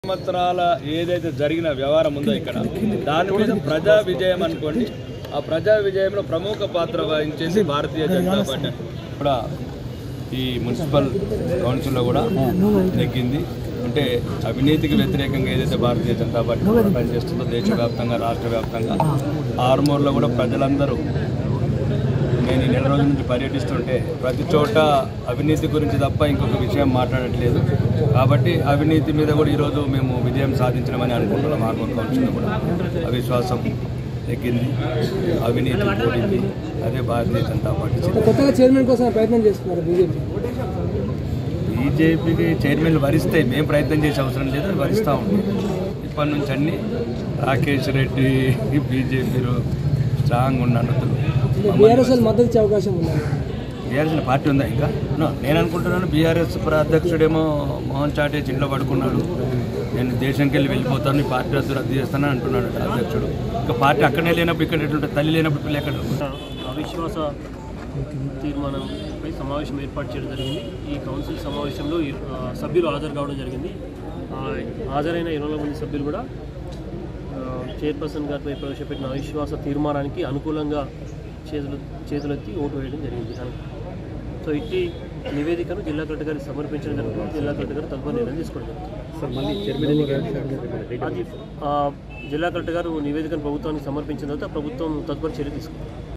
సంవత్సరాల ఏదైతే జరిగిన వ్యవహారం ఉందో ఇక్కడ దాని మీద ప్రజా విజయం అనుకోండి ఆ ప్రజా విజయంలో ప్రముఖ పాత్ర వహించేసి భారతీయ జనతా పార్టీ కూడా ఈ మున్సిపల్ కౌన్సిల్లో కూడా నెగ్గింది అంటే అవినీతికి వ్యతిరేకంగా ఏదైతే భారతీయ జనతా పార్టీ పనిచేస్తుందో దేశవ్యాప్తంగా రాష్ట్ర వ్యాప్తంగా ఆర్మూర్లో కూడా ప్రజలందరూ నేను ఈ నెల రోజుల నుంచి పర్యటిస్తుంటే ప్రతి చోట అవినీతి గురించి తప్ప ఇంకొక విషయం మాట్లాడట్లేదు కాబట్టి అవినీతి మీద కూడా ఈరోజు మేము విజయం సాధించడమని అనుకుంటున్నాం ఆర్మూర్ కౌన్సిల్లో కూడా అవిశ్వాసం ఎక్కింది అవినీతి కూడింది అదే భారతీయ జనతా పార్టీ చేసింది. కొత్తగా చైర్మన్ కోసం ప్రయత్నం చేస్తున్నారు బీజేపీ బీజేపీకి చైర్మన్ వరిస్తే మేము ప్రయత్నం చేసే అవసరం లేదు అది వరిస్తూ ఉంటాం ఇప్పటి నుంచి అన్ని రాకేష్ రెడ్డి బీజేపీలో స్ట్రాంగ్ ఉన్నాను బీఆర్ఎస్ వాళ్ళు మద్దతు ఇచ్చే అవకాశం ఉంది బీఆర్ఎస్ పార్టీ ఉందా ఇంకా నో, నేను అనుకుంటున్నాను బీఆర్ఎస్ అధ్యక్షుడేమో మోహన్ చాటే ఇంట్లో పడుకున్నాడు నేను దేశంకి వెళ్ళి వెళ్ళిపోతాను ఈ పార్టీ రద్దు రద్దు చేస్తానని అంటున్నాడు అధ్యక్షుడు ఇంకా పార్టీ అక్కడనే లేనప్పుడు ఇక్కడ ఎట్లుంటుంది తల్లి లేనప్పుడు పిల్ల ఎక్కడ ఉంటుంది? అవిశ్వాస తీర్మానంపై సమావేశం ఏర్పాటు చేయడం జరిగింది ఈ కౌన్సిల్ సమావేశంలో ఈ, ఆ, సభ్యులు హాజరు కావడం జరిగింది ఆ, హాజరైన ఇరవై మంది సభ్యులు కూడా ఆ, చైర్పర్సన్ గారిపై ప్రవేశపెట్టిన అవిశ్వాస తీర్మానానికి అనుకూలంగా చేతులు చేతులెత్తి ఓటు వేయడం జరిగింది సో ఇట్టి నివేదికను జిల్లా కలెక్టర్ గారికి సమర్పించడం జరుగుతుంది జిల్లా కలెక్టర్ గారు తదుపరి నిర్ణయం తీసుకోవడం జరుగుతుంది అది ఆ, జిల్లా కలెక్టర్ గారు నివేదికను ప్రభుత్వానికి సమర్పించిన తర్వాత ప్రభుత్వం తదుపరి చర్య తీసుకుంటుంది